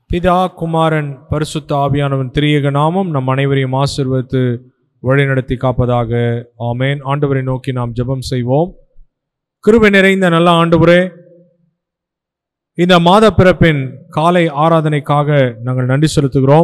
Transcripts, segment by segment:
பிதா குமாரன் பரிசுத்த ஆவியானவன் திரியக நாமம் நம் அனைவரையும் ஆசிர்வதித்து வழிநடத்தி காப்பதாக ஆமேன் ஆண்டவரை நோக்கி நாம் ஜெபம் செய்வோம் கிருபை நிறைந்த நல்ல ஆண்டவரே இந்த மாத பிறப்பின் காலை ஆராதனைக்காக நாங்கள் நன்றி செலுத்துகிறோம்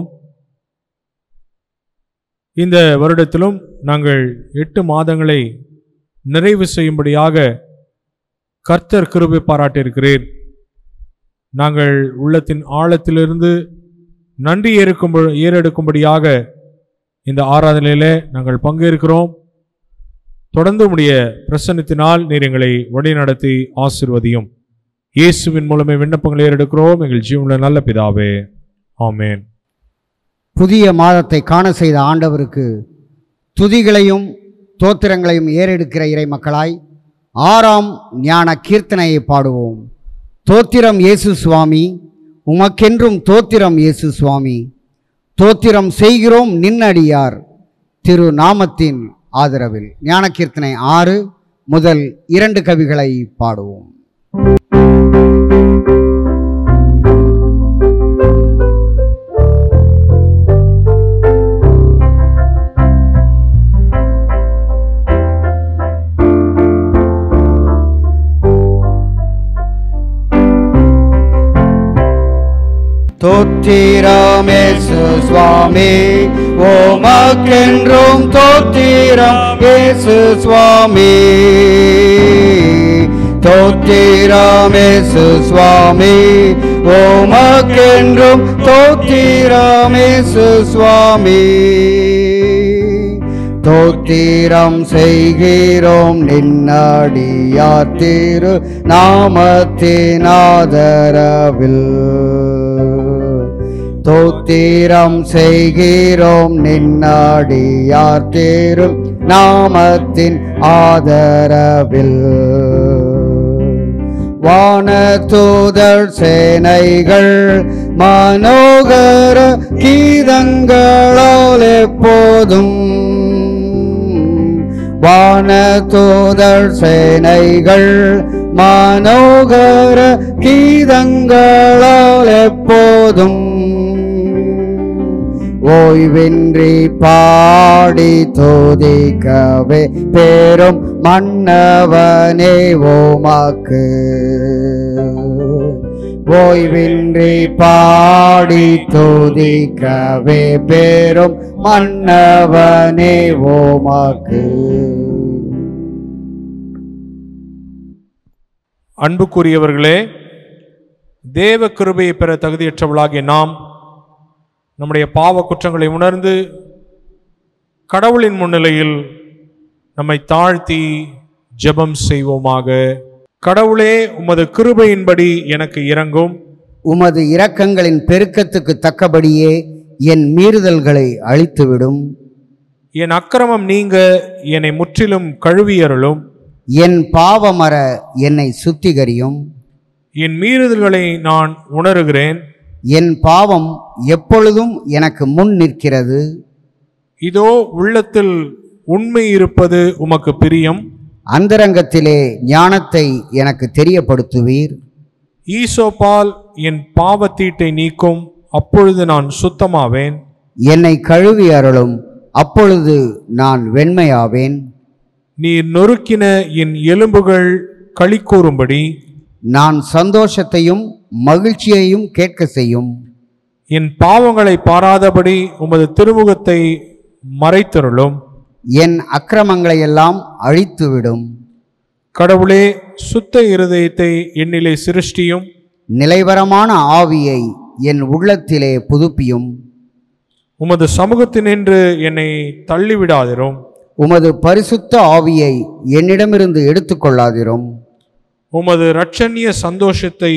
இந்த வருடத்திலும் நாங்கள் எட்டு மாதங்களை நிறைவு செய்யும்படியாக கர்த்தர் கிருபை பாராட்டியிருக்கிறீர் நாங்கள் உள்ளத்தின் ஆழத்திலிருந்து நன்றி ஏற்கும் ஏறெடுக்கும்படியாக இந்த ஆராதனையிலே நாங்கள் பங்கேற்கிறோம் தொடர்ந்து உடைய பிரசன்னத்தினால் நீர் எங்களை வழிநடத்தி ஆசிர்வதியும் இயேசுவின் மூலமே விண்ணப்பங்களை ஏறெடுக்கிறோம் எங்கள் ஜீவனுள்ள நல்ல பிதாவே ஆமேன் புதிய மாதத்தை காண செய்த ஆண்டவருக்கு துதிகளையும் தோத்திரங்களையும் ஏறெடுக்கிற இறை மக்களாய் ஆறாம் ஞான கீர்த்தனையை பாடுவோம் தோத்திரம் இயேசு சுவாமி உமக்கென்றும் தோத்திரம் இயேசு சுவாமி தோத்திரம் செய்கிறோம் நின்னடியார் திரு நாமத்தின் ஆதரவில் ஞான கீர்த்தனை ஆறு முதல் இரண்டு கவிகளை பாடுவோம் தோத்திரமேசு சுவாமி ஓமக்கென்றும் தோத்திரம் ஏசு சுவாமி தோத்திரமேசு சுவாமி ஓமக்கென்றும் தோத்திரமேசு சுவாமி தோத்திரம் செய்கிறோம் நின்னடியா திரு நாமத்தின் ஆதரவில் தோத்திரம் செய்கிறோம் நின்னடியார் திரு நாமத்தின் ஆதரவில் வானதூதர் சேனைகள் மனோகர கீதங்களால் எப்போதும் வானதூதர் சேனைகள் மனோகர கீதங்களால் எப்போதும் ஓய்வின்றி பாடி தோதிக்கவே பேரும் மன்னவனே ஓமாக்கு ஓய்வின்றி பாடி தோதிக்கவே பேரும் மன்னவனே ஓமாக்கு அன்புக்குரியவர்களே தேவ கிருபையை பெற தகுதியற்றவளாகிய நாம் நம்முடைய பாவ குற்றங்களை உணர்ந்து கடவுளின் முன்னிலையில் நம்மை தாழ்த்தி ஜெபம் செய்வோமாக கடவுளே உமது கிருபையின்படி எனக்கு இறங்கும் உமது இரக்கங்களின் பெருக்கத்துக்கு தக்கபடியே என் மீறுதல்களை அழித்துவிடும் என் அக்கிரமம் நீங்க என்னை முற்றிலும் கழுவியருளும் என் பாவமர என்னை சுத்திகரியும் என் மீறுதல்களை நான் உணருகிறேன் என் பாவம் எப்பொழுதும் எனக்கு முன் நிற்கிறது இதோ உள்ளத்தில் உண்மை இருப்பது உமக்கு பிரியம் அந்தரங்கத்திலே ஞானத்தை எனக்கு தெரியப்படுத்துவீர் ஈசோப்பால் என் பாவத்தீட்டை நீக்கும் அப்பொழுது நான் சுத்தமாவேன் என்னை கழுவி அருளும் அப்பொழுது நான் வெண்மையாவேன் நீர் நொறுக்கின என் எலும்புகள் களி கூறும்படி நான் சந்தோஷத்தையும் மகிழ்ச்சியையும் கேட்க செய்யும் என் பாவங்களை பாராதபடி உமது திருமுகத்தை மறைத்தருளும் என் அக்கிரமங்களை எல்லாம் அழித்துவிடும் கடவுளே சுத்த இருதயத்தை என்னிலே சிருஷ்டியும் நிலைவரமான ஆவியை என் உள்ளத்திலே புதுப்பியும் உமது சமூகத்தினின்று என்னை தள்ளிவிடாதிரும் உமது பரிசுத்த ஆவியை என்னிடமிருந்து எடுத்துக்கொள்ளாதிரும் உமது இரட்சணிய சந்தோஷத்தை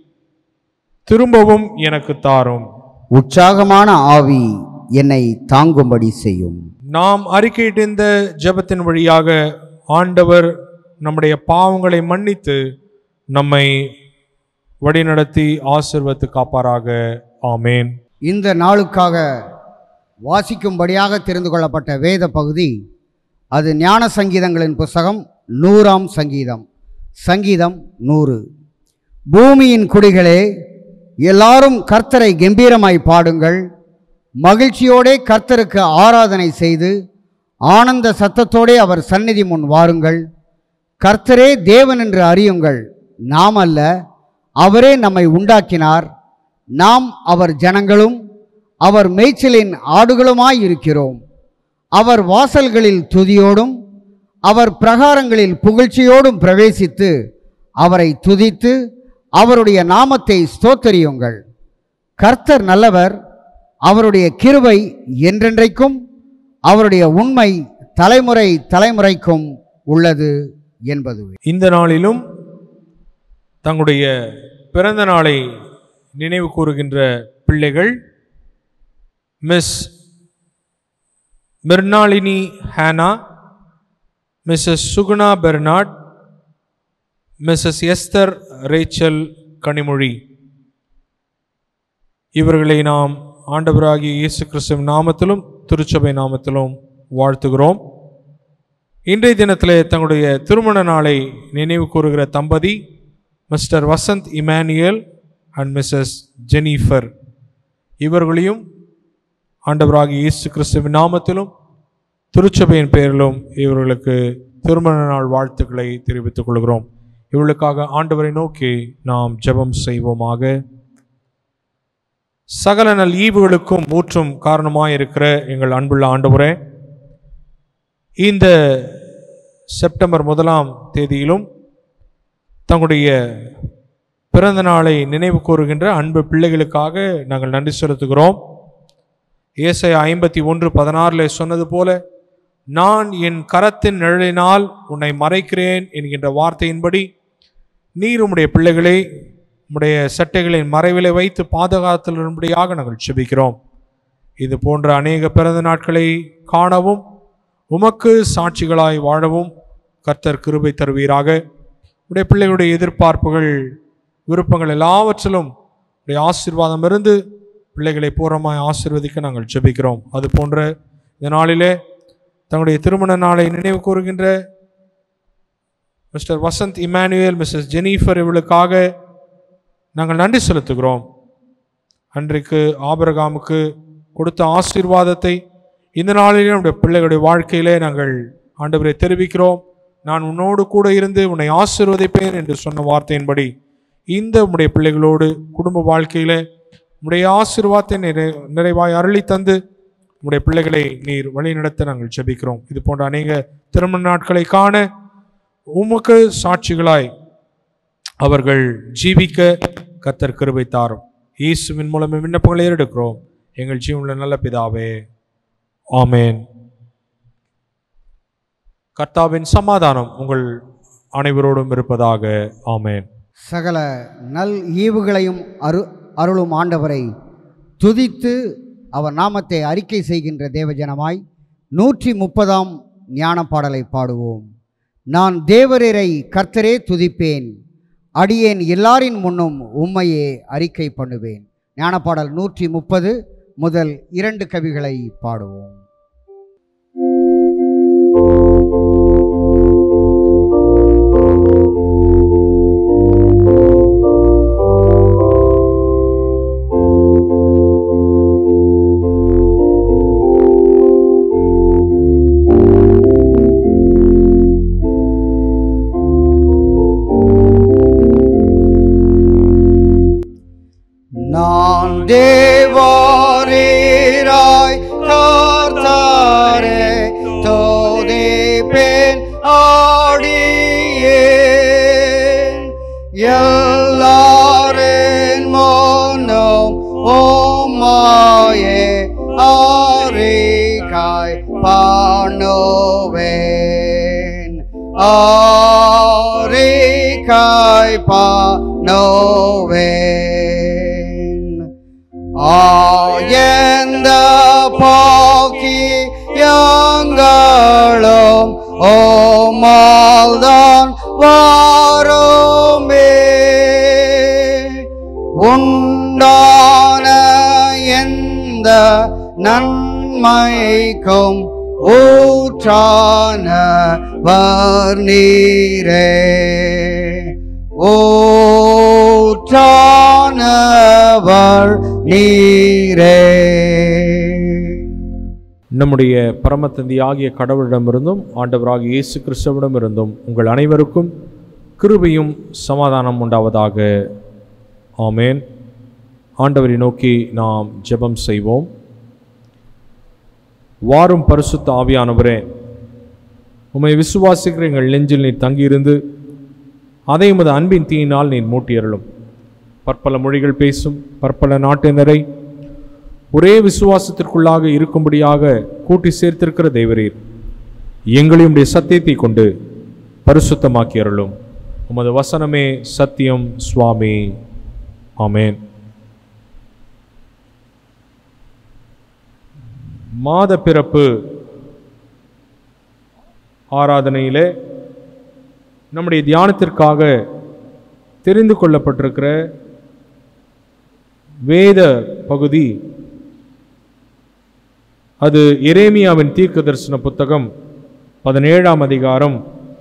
திரும்பவும் எனக்கு தாரும் உற்சாகமான ஆவி என்னை தாங்கும்படி செய்யும் நாம் அறிக்கையிட்ட ஜெபத்தின் வழியாக ஆண்டவர் நம்முடைய பாவங்களை மன்னித்து நம்மை வழிநடத்தி ஆசிர்வத்து காப்பாராக ஆமேன் இந்த நாளுக்காக வாசிக்கும்படியாக தெரிந்து கொள்ளப்பட்ட வேத பகுதி அது ஞான சங்கீதங்களின் புஸ்தகம் நூறாம் சங்கீதம் சங்கீதம் நூறு பூமியின் குடிகளே எல்லாரும் கர்த்தரை கம்பீரமாய் பாடுங்கள் மகிழ்ச்சியோடே கர்த்தருக்கு ஆராதனை செய்து ஆனந்த சத்தத்தோடே அவர் சந்நிதி முன் வாருங்கள் கர்த்தரே தேவன் என்று அறியுங்கள் நாம் அல்ல அவரே நம்மை உண்டாக்கினார் நாம் அவர் ஜனங்களும் அவர் மேய்ச்சலின் ஆடுகளுமாய் இருக்கிறோம் அவர் வாசல்களில் துதியோடும் அவர் பிரகாரங்களில் புகழ்ச்சியோடும் பிரவேசித்து அவரை துதித்து அவருடைய நாமத்தை ஸ்தோத்தரியுங்கள் கர்த்தர் நல்லவர் அவருடைய கிருபை என்றென்றைக்கும் அவருடைய உண்மை தலைமுறை தலைமுறைக்கும் உள்ளது என்பதுவே இந்த நாளிலும் தங்களுடைய பிறந்த நாளை நினைவு கூறுகின்ற பிள்ளைகள் Miss Mrinalini Hena Mrs Suguna Bernard Mrs Esther Rachel Kanimozhi இவர்களை நாம் ஆண்டவராகிய இயேசு கிறிஸ்துவின் நாமத்திலும் திருச்சபை நாமத்திலும் வாழ்த்துகிறோம் இன்றைய தினத்திலே தங்களுடைய திருமண நாளை நினைவு கூறுகிற தம்பதி Mr Vasanth Emmanuel and Mrs Jennifer இவர்களையும் ஆண்டவராகிய இயேசு கிறிஸ்துவின் நாமத்திலும் திருச்சபையின் பெயரிலும் இவர்களுக்கு திருமண நாள் வாழ்த்துக்களை தெரிவித்துக் கொள்கிறோம் இவர்களுக்காக ஆண்டவரை நோக்கி நாம் ஜெபம் செய்வோமாக சகல நல் ஈவுகளுக்கும் ஊற்றும் காரணமாயிருக்கிற எங்கள் அன்புள்ள ஆண்டவரே இந்த செப்டம்பர் முதலாம் தேதியிலும் தங்களுடைய பிறந்த நாளை நினைவு கூறுகின்ற அன்பு பிள்ளைகளுக்காக நாங்கள் நன்றி செலுத்துகிறோம் ஏசாயா ஐம்பத்தி ஒன்று பதினாறில் சொன்னது போல நான் என் கரத்தின் நிழலினால் உன்னை மறைக்கிறேன் என்கின்ற வார்த்தையின்படி நீர் உம்முடைய பிள்ளைகளை உம்முடைய சட்டைகளின் மறைவிலை வைத்து பாதுகாத்தலும்படியாக நாங்கள் செபிக்கிறோம் இது போன்ற அநேக பிறந்த நாட்களை காணவும் உமக்கு சாட்சிகளாய் வாழவும் கர்த்தர் கிருபை தருவீராக உடைய பிள்ளைகளுடைய எதிர்பார்ப்புகள் விருப்பங்கள் எல்லாவற்றிலும் உடைய ஆசீர்வாதம் இருந்து பிள்ளைகளை பூர்வமாய் ஆசீர்வதிக்க நாங்கள் ஜெபிக்கிறோம் அது போன்ற இந்த நாளிலே தங்களுடைய திருமண நாளை நினைவு கூறுகின்ற Mr Vasanth Emmanuel Mrs Jennifer இவளுக்காக நாங்கள் நன்றி செலுத்துகிறோம் அன்றைக்கு ஆபரகாமுக்கு கொடுத்த ஆசீர்வாதத்தை இந்த நாளிலே நம்முடைய பிள்ளைகளுடைய வாழ்க்கையிலே நாங்கள் ஆண்டவரை தெரிவிக்கிறோம் நான் உன்னோடு கூட இருந்து உன்னை ஆசீர்வதிப்பேன் என்று சொன்ன வார்த்தையின்படி இந்த உம்முடைய பிள்ளைகளோடு குடும்ப வாழ்க்கையிலே உம்முடைய ஆசீர்வாதத்தை நிறை நிறைவாய் அருளி தந்து உம்முடைய பிள்ளைகளை நீர் வழிநடத்த நாங்கள் ஜெபிக்கிறோம் இது போன்ற அநேக திருமண நாட்களை காண உமக்கு சாட்சிகளாய் அவர்கள் ஜீவிக்க கர்த்தர் கிருபை தாரும் இயேசுவின் மூலம் விண்ணப்பங்களை ஏறெடுக்கிறோம் எங்கள் ஜீவனுள்ள நல்ல பிதாவே ஆமேன் கர்த்தாவின் சமாதானம் உங்கள் அனைவரோடும் இருப்பதாக ஆமேன் சகல நல் ஈவுகளையும் அரு அருளும் ஆண்டவரை துதித்து அவர் நாமத்தை அறிக்கை செய்கின்ற தேவஜனமாய் நூற்றி முப்பதாம் ஞான பாடலை பாடுவோம் நான் தேவரரை கர்த்தரே துதிப்பேன் அடியேன் எல்லாரின் முன்னும் உம்மையே அறிக்கை பண்ணுவேன் ஞானப்பாடல் நூற்றி முப்பது முதல் இரண்டு கவிகளை பாடுவோம் நான் தேவாரீராய் காத்தாரே தோதிப்பேன் ஆடியேன் எல்லாரின் மோனும் ஓமாயே ஆரிக்காய் பாணுவேன் ஆரிக்காய் பாணுவேன் ஆயந்த போக்கி யாங்களும் ஓமால்தான் வாரோமே உண்டான எந்த நன்மைக்கும் ஊற்றான வர்ணீரே ஊற்றான ஆண்டவர் நீரே நம்முடைய பரமத்தந்தி ஆகிய கடவுளிடமிருந்தும் ஆண்டவராகிய இயேசு கிறிஸ்துவிடமிருந்தும் உங்கள் அனைவருக்கும் கிருபையும் சமாதானம் உண்டாவதாக ஆமேன் ஆண்டவரை நோக்கி நாம் ஜெபம் செய்வோம் வாரும் பரிசுத்த ஆவியானவரே உம்மை விசுவாசிக்கிற எங்கள் நெஞ்சில் நீர் தங்கியிருந்து அதை உமது அன்பின் தீயினால் நீர் மூட்டியருளும் பற்பல மொழிகள் பேசும் பற்பல நாட்டினரை ஒரே விசுவாசத்திற்குள்ளாக இருக்கும்படியாக கூட்டி சேர்த்திருக்கிற தேவரீர் எங்களையும் உடைய சத்தியத்தை கொண்டு பரிசுத்தமாக்கி அருளும் உமது வசனமே சத்தியம் சுவாமி ஆமென் மாத பிறப்பு ஆராதனையிலே நம்முடைய தியானத்திற்காக தெரிந்து கொள்ளப்பட்டிருக்கிற வேத பகுதி அது எரேமியாவின் தீர்க்க தரிசன புத்தகம் பதினேழாம் அதிகாரம்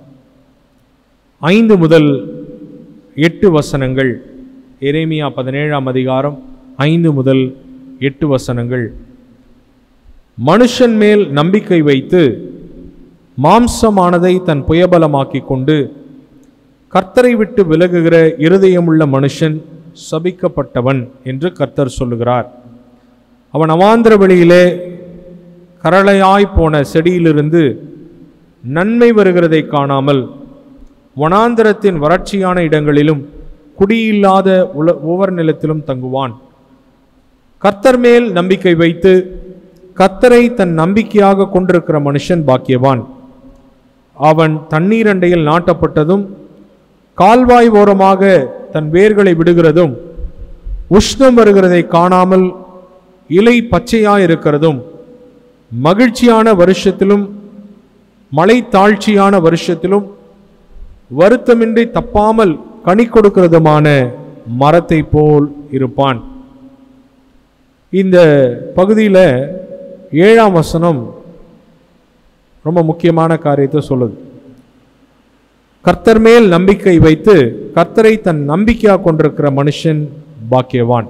ஐந்து முதல் எட்டு வசனங்கள் எரேமியா பதினேழாம் அதிகாரம் ஐந்து முதல் எட்டு வசனங்கள் மனுஷன் மேல் நம்பிக்கை வைத்து மாம்சமானதை தன் புயபலமாக்கிக் கொண்டு கர்த்தரை விட்டு விலகுகிற இருதயமுள்ள மனுஷன் சபிக்கப்பட்டவன் என்று கர்த்தர் சொல்லுகிறார் அவன் அவாந்திர வெளியிலே கரளையாய் போன செடியிலிருந்து நன்மை வருகிறதை காணாமல் வனாந்திரத்தின் வறட்சியான இடங்களிலும் குடியில்லாத உல உவர் நிலத்திலும் தங்குவான் கர்த்தர் மேல் நம்பிக்கை வைத்து கர்த்தரை தன் நம்பிக்கையாக கொண்டிருக்கிற மனுஷன் பாக்கியவான் அவன் தண்ணீரண்டையில் நாட்டப்பட்டதும் கால்வாய் ஓரமாக தன் வேர்களை விடுகிறதும் உஷ்ணம் வருகிறதை காணாமல் இலை பச்சையாயிருக்கிறதும் மகிழ்ச்சியான வருஷத்திலும் மழை தாழ்ச்சியான வருஷத்திலும் வருத்தமின்றி தப்பாமல் கனி கொடுக்கிறதுமான மரத்தை போல் இருப்பான் இந்த பகுதியில் ஏழாம் வசனம் ரொம்ப முக்கியமான காரியத்தை சொல்லுது கர்த்தர் மேல் நம்பிக்கை வைத்து கர்த்தரை தன் நம்பிக்கையாக கொண்டிருக்கிற மனுஷன் பாக்கியவான்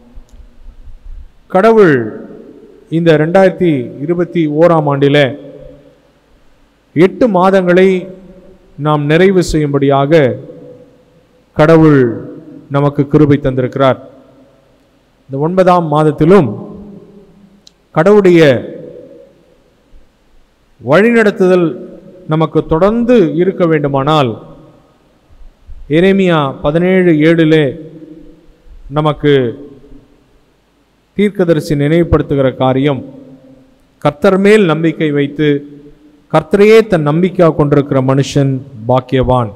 கடவுள் இந்த ரெண்டாயிரத்தி இருபத்தி ஓராம் ஆண்டில் எட்டு மாதங்களை நாம் நிறைவு செய்யும்படியாக கடவுள் நமக்கு கிருபை தந்திருக்கிறார் இந்த ஒன்பதாம் மாதத்திலும் கடவுளுடைய வழிநடத்துதல் நமக்கு தொடர்ந்து இருக்க வேண்டுமானால் எரேமியா பதினேழு ஏழிலே நமக்கு தீர்க்கதரிசி நினைவுபடுத்துகிற காரியம் கர்த்தர் மேல் நம்பிக்கை வைத்து கர்த்தரையே தன் நம்பிக்கையாக கொண்டிருக்கிற மனுஷன் பாக்கியவான்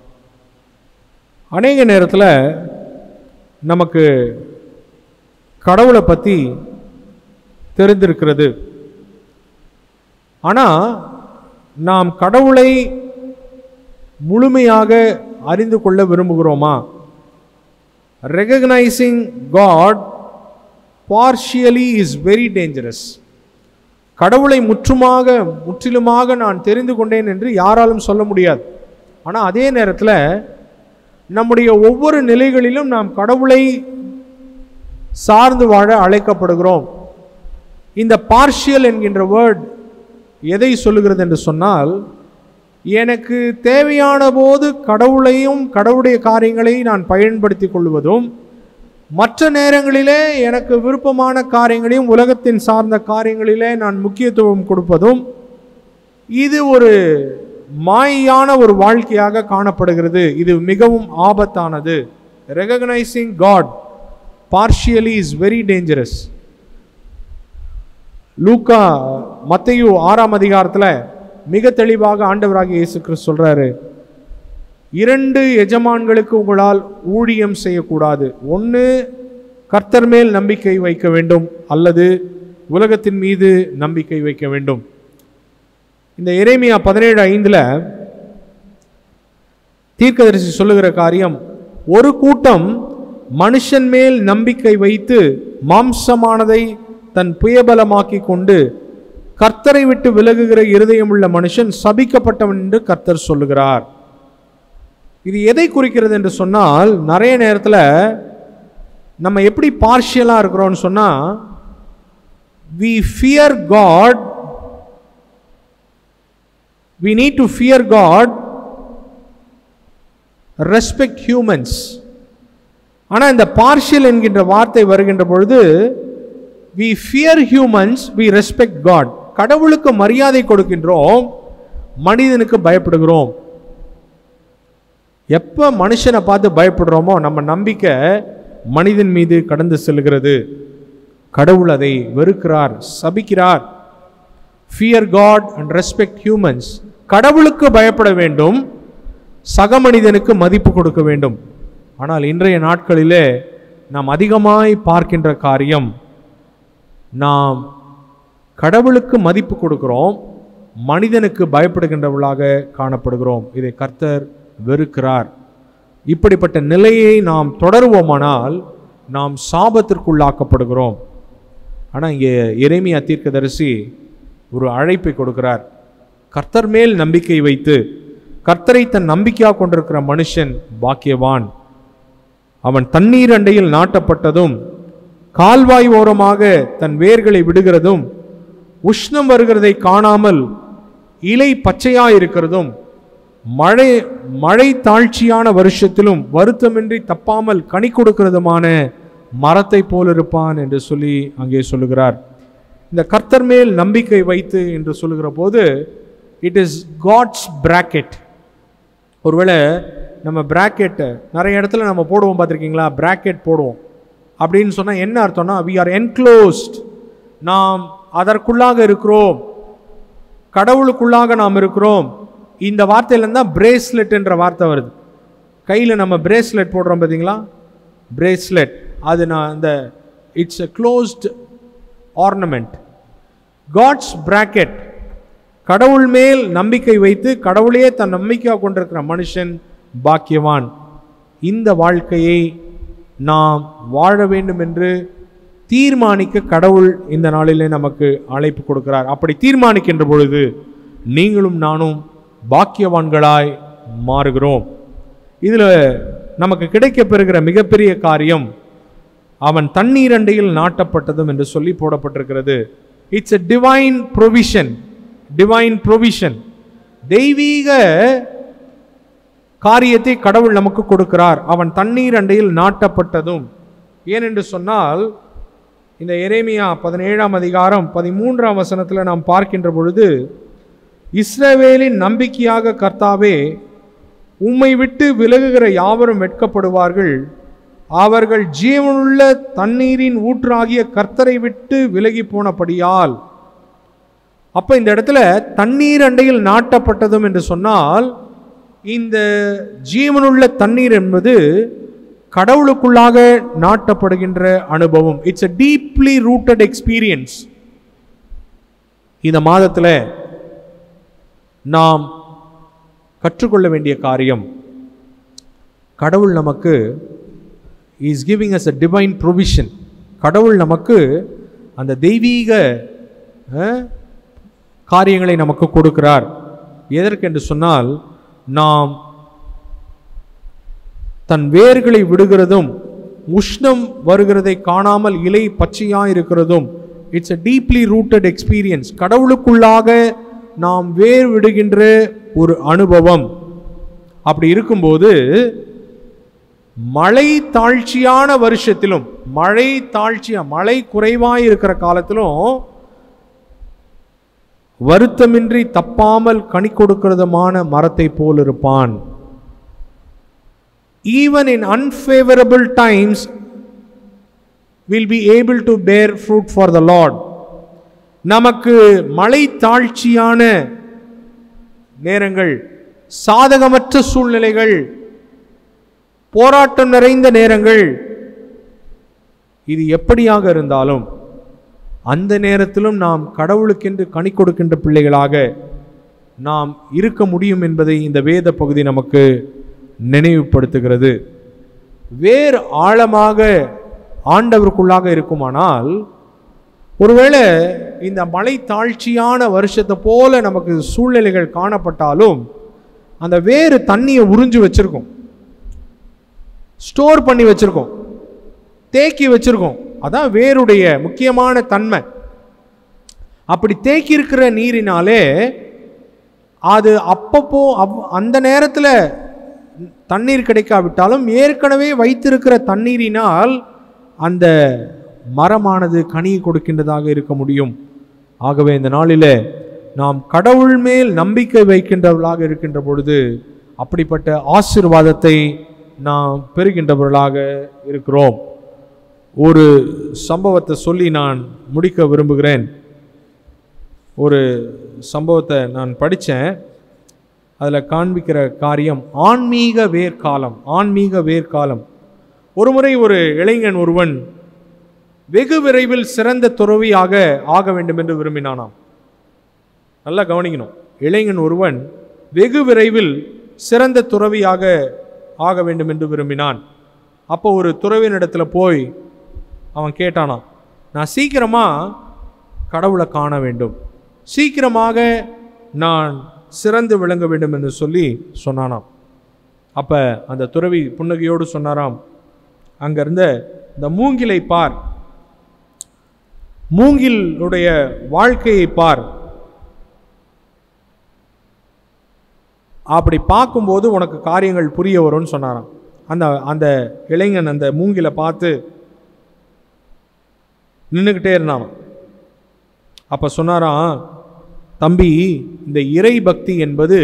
அநேக நேரத்தில் நமக்கு கடவுளை பற்றி தெரிந்திருக்கிறது ஆனால் நாம் கடவுளை முழுமையாக அறிந்து கொள்ள விரும்புகிறோமா recognising God partially is very dangerous கடவுளை முற்றுமாக முற்றிலுமாக நான் தெரிந்து கொண்டேன் என்று யாராலும் சொல்ல முடியாது ஆனால் அதே நேரத்தில் நம்முடைய ஒவ்வொரு நிலைகளிலும் நாம் கடவுளை சார்ந்து வாழ அழைக்கப்படுகிறோம் இந்த பார்ஷியல் என்கின்ற வேர்ட் எதை சொல்லுகிறது என்று சொன்னால் எனக்கு தேவையான போது கடவுளையும் கடவுளுடைய காரியங்களை நான் பயன்படுத்தி கொள்வதும் மற்ற நேரங்களிலே எனக்கு விருப்பமான காரியங்களையும் உலகத்தின் சார்ந்த காரியங்களிலே நான் முக்கியத்துவம் கொடுப்பதும் இது ஒரு மாயான ஒரு வாழ்க்கையாக காணப்படுகிறது இது மிகவும் ஆபத்தானது recognising God partially is very dangerous லூக்கா மத்தையு ஆறாம் அதிகாரத்தில் மிக தெளிவாக ஆண்டவராகிய இயேசு கிறிஸ்து சொல்றாரு இரண்டு எஜமான்களுக்கு உங்களால் ஊழியம் செய்யக்கூடாது ஒன்று கர்த்தர் மேல் நம்பிக்கை வைக்க வேண்டும் அல்லது உலகத்தின் மீது நம்பிக்கை வைக்க வேண்டும் இந்த எரேமியா பதினேழு ஐந்தில் தீர்க்கதரிசி சொல்லுகிற காரியம் ஒரு கூட்டம் மனுஷன் மேல் நம்பிக்கை வைத்து மாம்சமானதை தன் புயபலமாக்கி கொண்டு கர்த்தரை விட்டு விலகுகிற இருதயமுள்ள மனுஷன் சபிக்கப்பட்டவன் என்று கர்த்தர் சொல்லுகிறார் இது எதை குறிக்கிறது என்று சொன்னால் நிறைய நேரத்தில் நம்ம எப்படி பார்ஷியலாக இருக்கிறோம்னு சொன்னால் we fear God we need to fear God respect humans ஆனால் இந்த பார்ஷியல் என்கின்ற வார்த்தை வருகின்ற பொழுது we fear humans we respect God கடவுளுக்கு மரியாதை கொடுக்கின்றோம் மனிதனுக்கு பயப்படுகிறோம் எப்போ மனுஷனை பார்த்து பயப்படுறோமோ நம்ம நம்பிக்கை மனிதன் மீது கடந்து செல்கிறது கடவுள் அதை வெறுக்கிறார் சபிக்கிறார் fear God and respect humans கடவுளுக்கு பயப்பட வேண்டும் சக மனிதனுக்கு மதிப்பு கொடுக்க வேண்டும் ஆனால் இன்றைய நாட்களிலே நாம் அதிகமாய் பார்க்கின்ற காரியம் நாம் கடவுளுக்கு மதிப்பு கொடுக்கிறோம் மனிதனுக்கு பயப்படுகின்றவர்களாக காணப்படுகிறோம் இதை கர்த்தர் வெறுக்கிறார் இப்படிப்பட்ட நிலையை நாம் தொடருவோமானால் நாம் சாபத்திற்குள்ளாக்கப்படுகிறோம் ஆனால் இங்கே இறைமையா தீர்க்கதரிசி ஒரு அழைப்பை கொடுக்கிறார் கர்த்தர் மேல் நம்பிக்கை வைத்து கர்த்தரை தன் நம்பிக்கையாக கொண்டிருக்கிற மனுஷன் பாக்கியவான் அவன் தண்ணீர் அண்டையில் நாட்டப்பட்டதும் கால்வாய் ஓரமாக தன் வேர்களை விடுகிறதும் உஷ்ணம் வருகிறதை காணாமல் இலை பச்சையாய் இருக்கிறதும் மழை மழை தாழ்ச்சியான வருஷத்திலும் வருத்தமின்றி தப்பாமல் கனி கொடுக்கிறதுமான மரத்தை போல் இருப்பான் என்று சொல்லி அங்கே சொல்லுகிறார் இந்த கர்த்தர் மேல் நம்பிக்கை வைத்து என்று சொல்லுகிற போது இட் இஸ் காட்ஸ் பிராக்கெட் ஒருவேளை நம்ம பிராக்கெட்டை நிறைய இடத்துல நம்ம போடுவோம் பார்த்துருக்கீங்களா பிராக்கெட் போடுவோம் அப்படின்னு சொன்னால் என்ன அர்த்தம்னா வி ஆர் என்க்ளோஸ்ட் நாம் அதற்குள்ளாக இருக்கிறோம் கடவுளுக்குள்ளாக நாம் இருக்கிறோம் இந்த வார்த்தையிலேருந்து தான் பிரேஸ்லெட் என்ற வார்த்தை வருது கையில் நம்ம பிரேஸ்லெட் போடுறோம் பார்த்தீங்களா பிரேஸ்லெட் அது நான் இந்த it's a closed ornament God's bracket கடவுள் மேல் நம்பிக்கை வைத்து கடவுளையே தன் நம்பிக்கையாக கொண்டிருக்கிற மனுஷன் பாக்கியவான் இந்த வாழ்க்கையை நாம் வாழ வேண்டும் என்று தீர்மானிக்க கடவுள் இந்த நாளிலே நமக்கு அழைப்பு கொடுக்கிறார் அப்படி தீர்மானிக்கின்ற பொழுது நீங்களும் நானும் பாக்கியவான்களாய் மாறுகிறோம் இதில் நமக்கு கிடைக்கப் பெறுகிற மிகப்பெரிய காரியம் அவன் தண்ணீர் அண்டையில் நாட்டப்பட்டதும் என்று சொல்லி போடப்பட்டிருக்கிறது it's a divine provision divine provision தெய்வீக காரியத்தை கடவுள் நமக்கு கொடுக்கிறார் அவன் தண்ணீர் அண்டையில் நாட்டப்பட்டதும் ஏனென்று சொன்னால் இந்த எரேமியா பதினேழாம் அதிகாரம் பதிமூன்றாம் வசனத்தில் நாம் பார்க்கின்ற பொழுது இஸ்ரவேலின் நம்பிக்கையாக கர்த்தாவே உம்மை விட்டு விலகுகிற யாவரும் வெட்கப்படுவார்கள் அவர்கள் ஜீவனுள்ள தண்ணீரின் ஊற்றாகிய கர்த்தரை விட்டு விலகி போனபடியால் அப்ப இந்த இடத்துல தண்ணீர் அண்டையில் நாட்டப்பட்டதும் என்று சொன்னால் இந்த ஜீவனுள்ள தண்ணீர் என்பது கடவுளுக்குள்ளாக நாட்டப்படுகின்ற அனுபவம் it's a deeply rooted experience இந்த மாதத்தில் நாம் கற்றுக்கொள்ள வேண்டிய காரியம் கடவுள் நமக்கு is giving us a divine provision கடவுள் நமக்கு அந்த தெய்வீக அஹ், காரியங்களை நமக்கு கொடுக்கிறார் எதற்கென்று சொன்னால் நாம் தன் வேர்களை விடுகிறதும் உஷ்ணம் வருகிறதை காணாமல் இலை பச்சையாக இருக்கிறதும் it's a deeply rooted experience கடவுளுக்குள்ளாக நாம் வேர் விடுகின்ற ஒரு அனுபவம் அப்படி இருக்கும்போது மழை தாழ்ச்சியான வருஷத்திலும் மழை தாழ்ச்சியா மழை குறைவாய் இருக்கிற காலத்திலும் வருத்தமின்றி தப்பாமல் கனி கொடுக்கிறதுமான மரத்தை போல் இருப்பான் even in unfavourable times will be able to bear fruit for the Lord நமக்கு மழை தாழ்ச்சியான நேரங்கள் சாதகமற்ற சூழ்நிலைகள் போராட்டம் நிறைந்த நேரங்கள் இது எப்படியாக இருந்தாலும் அந்த நேரத்திலும் நாம் கடவுளுக்கென்று கனி கொடுக்கின்ற பிள்ளைகளாக நாம் இருக்க முடியும் என்பதை இந்த வேத பகுதி நமக்கு நினைவுபடுத்துகிறது வேறு ஆழமாக ஆண்டவருக்குள்ளாக இருக்குமானால் ஒருவேளை இந்த மலை தாழ்ச்சியான வருஷத்தை போல நமக்கு சூழ்நிலைகள் காணப்பட்டாலும் அந்த வேறு தண்ணியை உறிஞ்சு வச்சிருக்கும் ஸ்டோர் பண்ணி வச்சிருக்கோம் தேக்கி வச்சிருக்கோம் அதான் வேருடைய முக்கியமான தன்மை அப்படி தேக்கி இருக்கிற நீரினாலே அது அப்பப்போ அவ் அந்த நேரத்தில் தண்ணீர் கிடைக்காவிட்டாலும் ஏற்கனவே வைத்திருக்கிற தண்ணீரினால் அந்த மரமானது கனி கொடுக்கின்றதாக இருக்க முடியும் ஆகவே இந்த நாளிலே நாம் கடவுள் மேல் நம்பிக்கை வைக்கின்றவர்களாக இருக்கின்ற பொழுது அப்படிப்பட்ட ஆசீர்வாதத்தை நாம் பெறுகின்றவர்களாக இருக்கிறோம் ஒரு சம்பவத்தை சொல்லி நான் முடிக்க விரும்புகிறேன் ஒரு சம்பவத்தை நான் படித்தேன் அதில் காண்பிக்கிற காரியம் ஆன்மீக வேர்க்காலம் ஆன்மீக வேர்க்காலம் ஒருமுறை ஒரு இளைஞன் ஒருவன் வெகு விரைவில் சிறந்த துறவியாக ஆக வேண்டும் என்று விரும்பினானாம் நல்லா கவனிக்கணும் இளைஞன் ஒருவன் வெகு விரைவில் சிறந்த துறவியாக ஆக வேண்டும் என்று விரும்பினான் அப்போ ஒரு துறவினிடத்தில் போய் அவன் கேட்டானாம் நான் சீக்கிரமாக கடவுளை காண வேண்டும் சீக்கிரமாக நான் சிறந்து விளங்க வேண்டும் என்று சொல்லி சொன்னானாம் அப்போ அந்த துறவி புன்னகையோடு சொன்னாராம் அங்கிருந்த இந்த மூங்கிலை பார் மூங்கிலுடைய வாழ்க்கையை பார் அப்படி பார்க்கும்போது உனக்கு காரியங்கள் புரிய வரும்னு சொன்னாராம் அந்த அந்த இளைஞன் அந்த மூங்கிலை பார்த்து நின்றுக்கிட்டே இருந்தான் அப்போ சொன்னாராம் தம்பி இந்த இறை பக்தி என்பது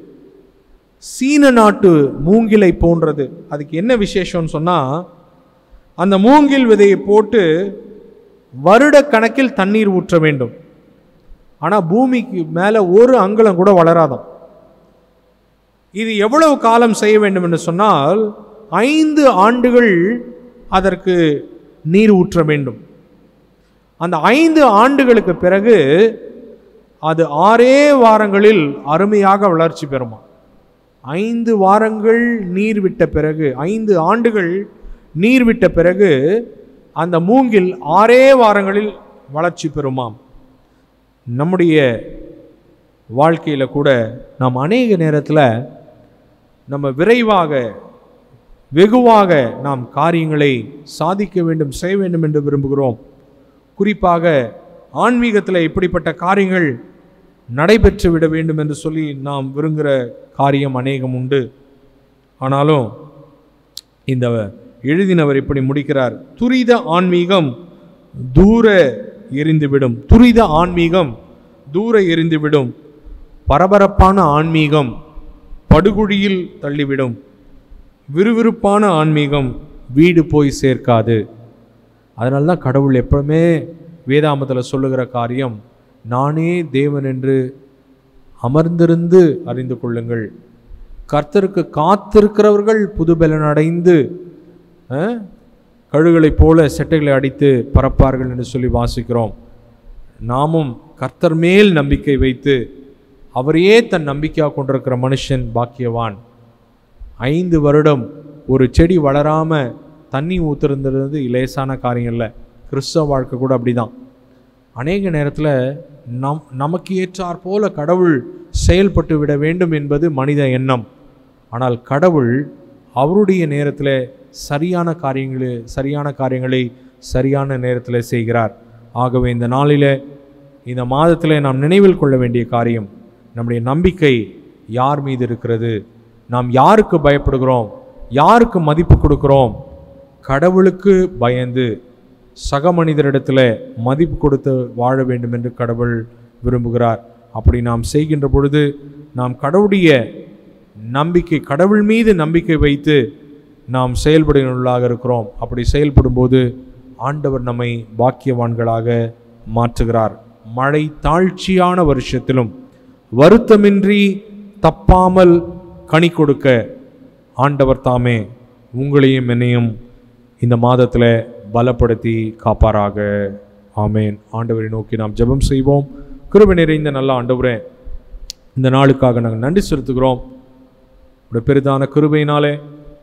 சீன நாட்டு மூங்கிலை போன்றது அதுக்கு என்ன விசேஷம்னு சொன்னால் அந்த மூங்கில் விதையை போட்டு வருட கணக்கில் தண்ணீர் ஊற்ற வேண்டும் ஆனால் பூமிக்கு மேலே ஒரு அங்குலம் கூட வளராதாம் இது எவ்வளவு காலம் செய்ய வேண்டும் என்று சொன்னால் ஐந்து ஆண்டுகள் அதற்கு நீர் ஊற்ற வேண்டும் அந்த ஐந்து ஆண்டுகளுக்கு பிறகு அது ஆறே வாரங்களில் அருமையாக வளர்ச்சி பெறுமா ஐந்து வாரங்கள் நீர் விட்ட பிறகு ஐந்து ஆண்டுகள் நீர் விட்ட பிறகு அந்த மூங்கில் ஆறே வாரங்களில் வளர்ச்சி பெறுமாம் நம்முடைய வாழ்க்கையில் கூட நாம் அநேக நேரத்தில் நம்ம விரைவாக வெகுவாக நாம் காரியங்களை சாதிக்க வேண்டும் செய்ய வேண்டும் என்று விரும்புகிறோம் குறிப்பாக ஆன்மீகத்தில் இப்படிப்பட்ட காரியங்கள் நடைபெற்று விட வேண்டும் என்று சொல்லி நாம் விரும்புகிற காரியம் அநேகம் உண்டு ஆனாலும் இந்த எழுதினவர் இப்படி முடிக்கிறார் துரித ஆன்மீகம் தூர எரிந்துவிடும் துரித ஆன்மீகம் தூர எரிந்துவிடும் பரபரப்பான ஆன்மீகம் படுகுழியில் தள்ளிவிடும் விறுவிறுப்பான ஆன்மீகம் வீடு போய் சேர்க்காது அதனால தான் கடவுள் எப்பவுமே வேதாமத்தில் சொல்லுகிற காரியம் நானே தேவன் என்று அமர்ந்திருந்து அறிந்து கொள்ளுங்கள் கர்த்தருக்கு காத்திருக்கிறவர்கள் புதுபலன் அடைந்து அஹ், கழுகளைப் போல செட்டைகளை அடித்து பறப்பார்கள் என்று சொல்லி வாசிக்கிறோம் நாமும் கர்த்தர் மேல் நம்பிக்கை வைத்து அவரையே தன் நம்பிக்கையாக கொண்டிருக்கிற மனுஷன் பாக்கியவான் ஐந்து வருடம் ஒரு செடி வளராம தண்ணி ஊத்துறது லேசான காரியம் இல்லை கிறிஸ்தவ வாழ்க்கை கூட அப்படிதான் அநேக நேரத்தில் நம் நமக்கு ஏற்றாற் போல கடவுள் செயல்பட்டு விட வேண்டும் என்பது மனித எண்ணம் ஆனால் கடவுள் அவருடைய நேரத்தில் சரியான காரியங்களை சரியான காரியங்களை சரியான நேரத்தில் செய்கிறார் ஆகவே இந்த நாளில் இந்த மாதத்தில் நாம் நினைவில் கொள்ள வேண்டிய காரியம் நம்முடைய நம்பிக்கை யார் மீது இருக்கிறது நாம் யாருக்கு பயப்படுகிறோம் யாருக்கு மதிப்பு கொடுக்கிறோம் கடவுளுக்கு பயந்து சக மனிதரிடத்தில் மதிப்பு கொடுத்து வாழ வேண்டும் என்று கடவுள் விரும்புகிறார் அப்படி நாம் செய்கின்ற பொழுது நாம் கடவுளுடைய நம்பிக்கை கடவுள் மீது நம்பிக்கை வைத்து நாம் செயல்படுகிறவர்களாக இருக்கிறோம் அப்படி செயல்படும்போது ஆண்டவர் நம்மை பாக்கியவான்களாக மாற்றுகிறார் மழை தாழ்ச்சியான வருஷத்திலும் வருத்தமின்றி தப்பாமல் கனி கொடுக்க ஆண்டவர் தாமே உங்களையும் என்னையும் இந்த மாதத்தில் பலப்படுத்தி காப்பாராக ஆமேன் ஆண்டவரை நோக்கி நாம் ஜெபம் செய்வோம் கிருபை நிறைந்த நல்ல ஆண்டவரே இந்த நாளுக்காக நாங்கள் நன்றி செலுத்துகிறோம் உடைய பெரிதான கிருபையினாலே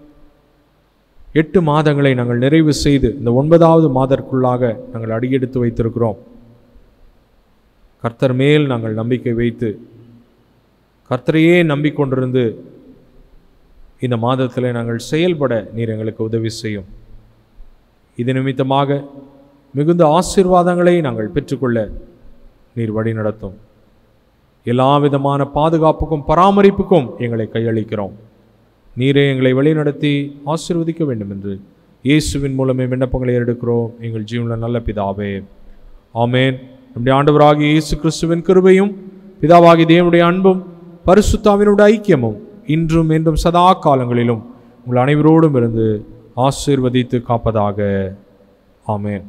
எட்டு மாதங்களை நாங்கள் நிறைவு செய்து இந்த ஒன்பதாவது மாதத்திற்குள்ளாக நாங்கள் அடியெடுத்து வைத்திருக்கிறோம் கர்த்தர் மேல் நாங்கள் நம்பிக்கை வைத்து கர்த்தரையே நம்பிக்கொண்டிருந்து இந்த மாதத்தில் நாங்கள் செயல்பட நீர் எங்களுக்கு உதவி செய்யும் இது நிமித்தமாக மிகுந்த ஆசீர்வாதங்களை நாங்கள் பெற்றுக்கொள்ள நீர் வழி நடத்தும் எல்லா விதமான பாதுகாப்புக்கும் பராமரிப்புக்கும் எங்களை கையளிக்கிறோம் நீரே எங்களை வழிநடத்தி ஆசீர்வதிக்க வேண்டும் என்று இயேசுவின் மூலமே விண்ணப்பங்களை எடுக்கிறோம் எங்கள் ஜீவனில் நல்ல பிதாவே ஆமேன் நம்முடைய ஆண்டவராகிய இயேசு கிறிஸ்துவின் கிருபையும் பிதாவாகி தேவனுடைய அன்பும் பரிசுத்தாவினுடைய ஐக்கியமும் இன்றும் என்றும் சதா காலங்களிலும் உங்கள் அனைவரோடும் இருந்து ஆசீர்வதித்து காப்பதாக ஆமேன்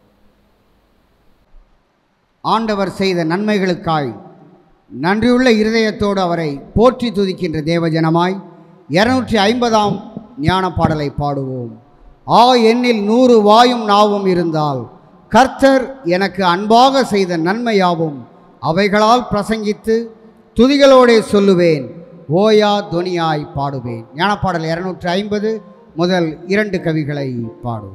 ஆண்டவர் செய்த நன்மைகளுக்காய் நன்றியுள்ள இருதயத்தோடு அவரை போற்றி துதிக்கின்ற தேவஜனமாய் இருநூற்றி ஐம்பதாம் ஞான பாடலை பாடுவோம் ஆ எண்ணில் நூறு வாயும் நாவும் இருந்தால் கர்த்தர் எனக்கு அன்பாக செய்த நன்மையாவும் அவைகளால் பிரசங்கித்து துதிகளோடே சொல்லுவேன் ஓயா துனியாய் பாடுவேன் ஞானப்பாடல் இருநூற்றி ஐம்பது முதல் இரண்டு கவிகளை பாடுவோம்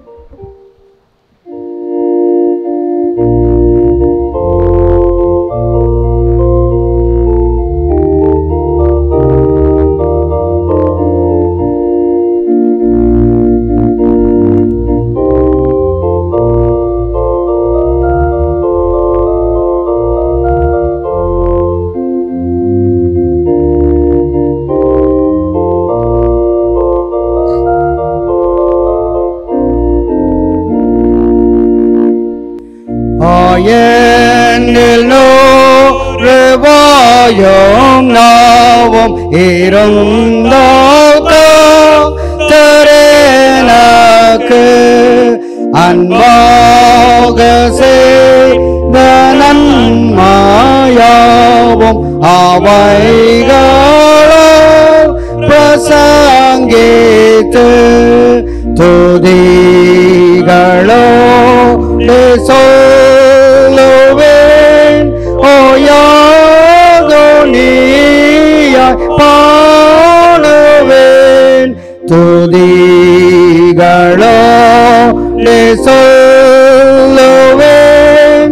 ஆயனில் நூறு வாயும் நாவும் இருந்தால் தரேனக்கு அன்பாக செய்த நன்மாயாவும் அவைகளோ பிரசங்கித்து துதிகளோ சொல்லுவேன் ஓயாதோனியாய் பாடுவேன் துதிகளோ சொல்லுவேன்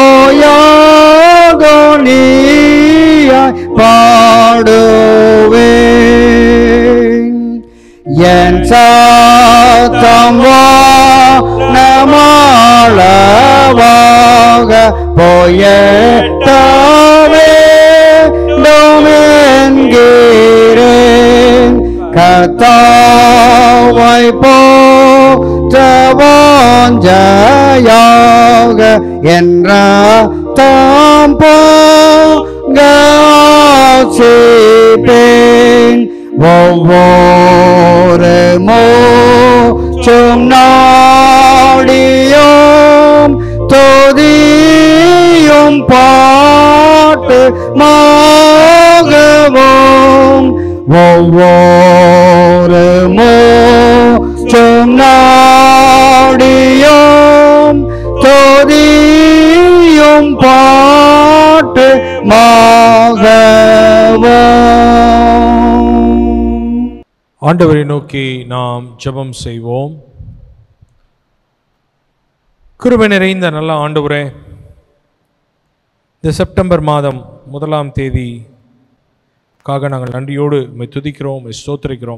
ஓயாதோனியாய் பாடுவேன் என் சாத்தம் வானமாளவாக போயட்டாவே என்கிறேன் கத்தாவை போற்றவாஞ்சையாக என்ற தாம் போங்கேன் ஒவ்வொரு மூச்சும் நாடியும் தொதியும் பாட்டு மாகவும் ஒவ்வொரு மூச்சும் நாடியும் தொதியும் பாட்டு மாகவும் ஆண்டவரை நோக்கி நாம் ஜெபம் செய்வோம் கிருபை நிறைந்த நல்ல ஆண்டவரே இந்த செப்டம்பர் மாதம் முதலாம் தேதிக்காக நாங்கள் நன்றியோடு உம்மை துதிக்கிறோம் உம்மை ஸ்தோத்திரிக்கிறோம்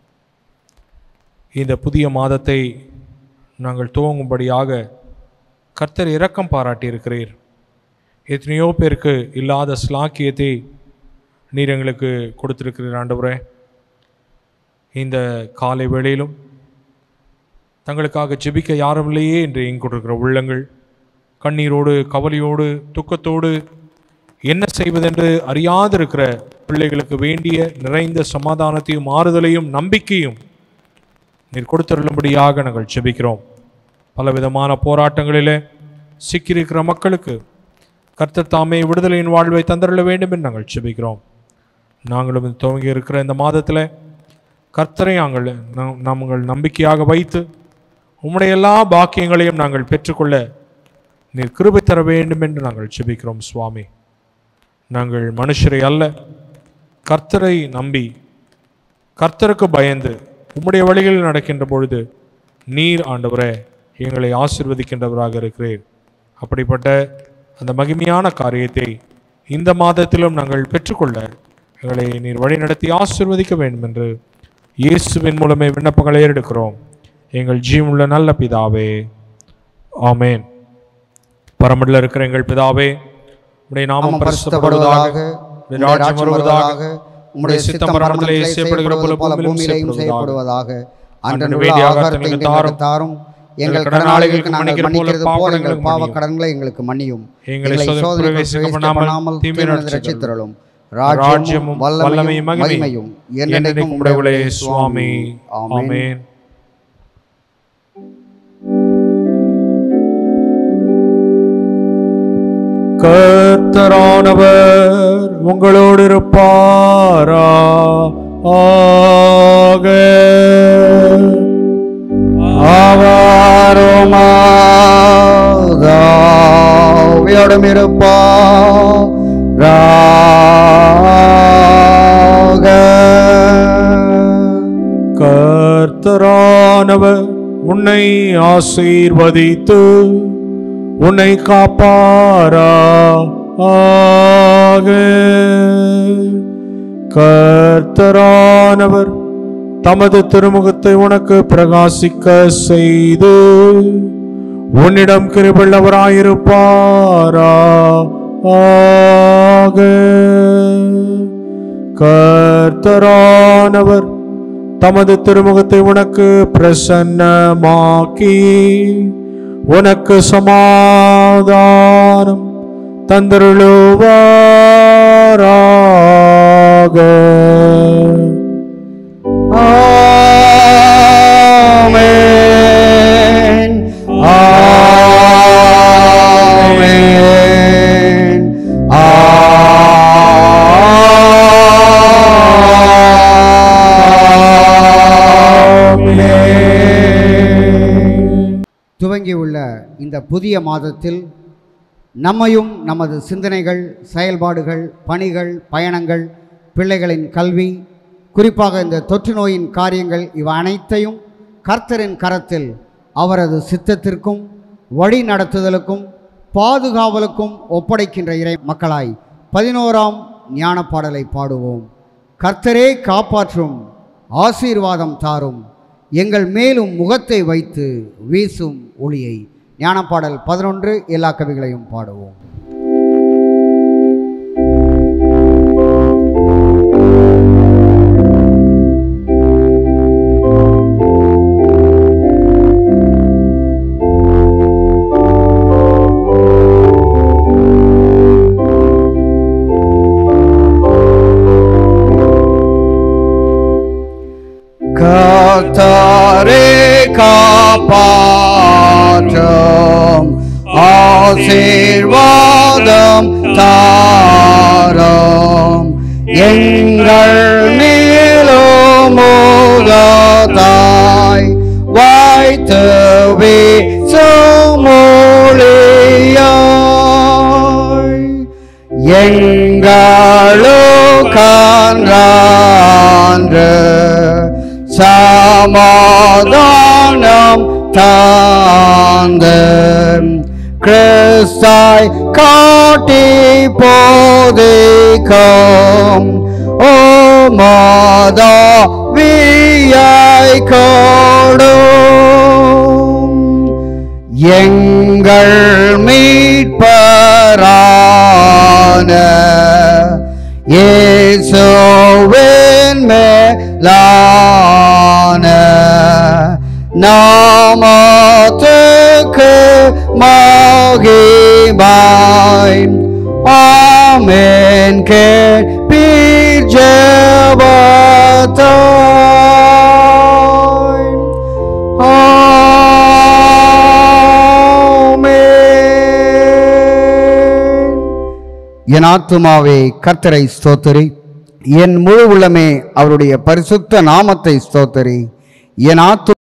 இந்த புதிய மாதத்தை நாங்கள் துவங்கும்படியாக கர்த்தர் இரக்கம் பாராட்டியிருக்கிறீர் எத்தனையோ பேருக்கு இல்லாத ஸ்லாக்கியத்தை நீர் எங்களுக்கு கொடுத்திருக்கிறீர் ஆண்டவரே இந்த காலை வேளையிலும் தங்களுக்காக ஜெபிக்க யாரும் இல்லையே என்று எங்கிருக்கிற உள்ளங்கள் கண்ணீரோடு கவலையோடு துக்கத்தோடு என்ன செய்வதென்று அறியாதிருக்கிற பிள்ளைகளுக்கு வேண்டிய நிறைந்த சமாதானத்தையும் ஆறுதலையும் நம்பிக்கையும் நீர் கொடுத்தருளும்படியாக நாங்கள் ஜெபிக்கிறோம் பலவிதமான போராட்டங்களிலே சிக்கியிருக்கிற மக்களுக்கு கர்த்தர் தாமே விடுதலையின் வாழ்வை தந்தருள வேண்டும் என்று நாங்கள் ஜெபிக்கிறோம் நாங்களும் துவங்கி இருக்கிற இந்த மாதத்தில் கர்த்தரை நாங்கள் நம்- நாங்கள் நம்பிக்கையாக வைத்து உம்முடைய எல்லா பாக்கியங்களையும் நாங்கள் பெற்றுக்கொள்ள நீர் கிருபை தர வேண்டும் என்று நாங்கள் ஜெபிக்கிறோம் சுவாமி நாங்கள் மனுஷரை அல்ல கர்த்தரை நம்பி கர்த்தருக்கு பயந்து உம்முடைய வழிகளில் நடக்கின்ற பொழுது நீர் ஆண்டவரே எங்களை ஆசிர்வதிக்கின்றவராக இருக்கிறீர் அப்படிப்பட்ட அந்த மகிமையான காரியத்தை இந்த மாதத்திலும் நாங்கள் பெற்றுக்கொள்ள எங்களை நீர் வழிநடத்தி ஆசிர்வதிக்க வேண்டும் என்று இயேசுவின் மூலமே விண்ணப்பங்களை எடுக்கிறோம் எங்கள் ஜீவனுள்ள நல்ல பிதாவே ஆமென் பரமடில் இருக்கிற எங்கள் பிதாவே உடைய நாமம் நாமம் பரிசுத்தப்படுவதாக பரிசுத்தப்படுவதாக உடைய ராஜ்யம் வருவதாக உம்முடைய சித்தம் பரமத்திலே செய்யப்படுகிறது போல பூமியிலேயும் செய்யப்படுவதாக அன்றன்று வேண்டிய வேண்டிய ஆகாரத்தை ஆகாரத்தை எங்களுக்கு தாரும் தாரும் எங்கள் கடனாளிகளுக்கு நாங்கள் மன்னிக்கிறது போல எங்கள் பாவ கடன்களை எங்களுக்கு மன்னியும் எங்களை எங்களை சோதனைக்கு சோதனைக்கு பிரவேசிக்க பண்ணாமல் பண்ணாமல் தீமையிலிருந்து தீமையிலிருந்து ரட்சித்தருளும் ராஜ்யமும் ராஜ்யமும் வல்லமையும் வல்லமையும் மகிமையும் மகிமையும் என்னென்னைக்கும் என்னென்னைக்கும் உடையவளே உடையவளே சுவாமி ஆமென் ஆமென் கர்த்தரானவர் உங்களோடு இருப்பாரா ஆக ஆவாரோமாவியோடும் இருப்பாராக கர்த்தரானவர் உன்னை ஆசீர்வதித்து உன்னை காப்பாரா ஆக கர்த்தரானவர் தமது திருமுகத்தை உனக்கு பிரகாசிக்க செய்து உன்னிடம் கிருபுள்ளவராயிருப்பாரா ஆக கர்த்தரானவர் தமது திருமுகத்தை உனக்கு பிரசன்னமாக்கி உனக்கு சமாதானம் தந்தருளுவாராக ஆமென் ஆமென் ஆமென் துவங்கியுள்ள இந்த புதிய மாதத்தில் நம்மையும் நமது சிந்தனைகள் செயல்பாடுகள் பணிகள் பயணங்கள் பிள்ளைகளின் கல்வி குறிப்பாக இந்த தொற்று நோயின் காரியங்கள் இவை அனைத்தையும் கர்த்தரின் கரத்தில் அவரது சித்தத்திற்கும் வழி நடத்துதலுக்கும் பாதுகாவலுக்கும் ஒப்படைக்கின்ற இறை மக்களாய் பதினோராம் ஞான பாடலை பாடுவோம் கர்த்தரே காப்பாற்றும் ஆசீர்வாதம் தாரும் எங்கள் மேலும் முகத்தை வைத்து வீசும் ஒளியை ஞானப்பாடல் பதினொன்று எல்லா கவிகளையும் பாடுவோம் கர்த்தரே காப்பாற்றும் ஆசீர்வாதம் தாரும் எங்கள் மேலும் முகத்தாய் வைத்து வீசுமொழியாய் எங்களுக்கான்று சமாதானம் தாந்து கிறிஸ்தாய் காட்டி போதிக்கும் ஓ மாதா வியாய் கோடும் எங்கள் மீட்பரான இயேசுவின் மேலான நாமத்துக்கு மகிமாய் ஆமென் கேட்பீர் ஜெபத்தாய் ஆமென். என் ஆத்துமாவே கர்த்தரை ஸ்தோத்தரி என் முழு உள்ளமே அவருடைய பரிசுத்த நாமத்தை ஸ்தோத்தரி என் ஆத்து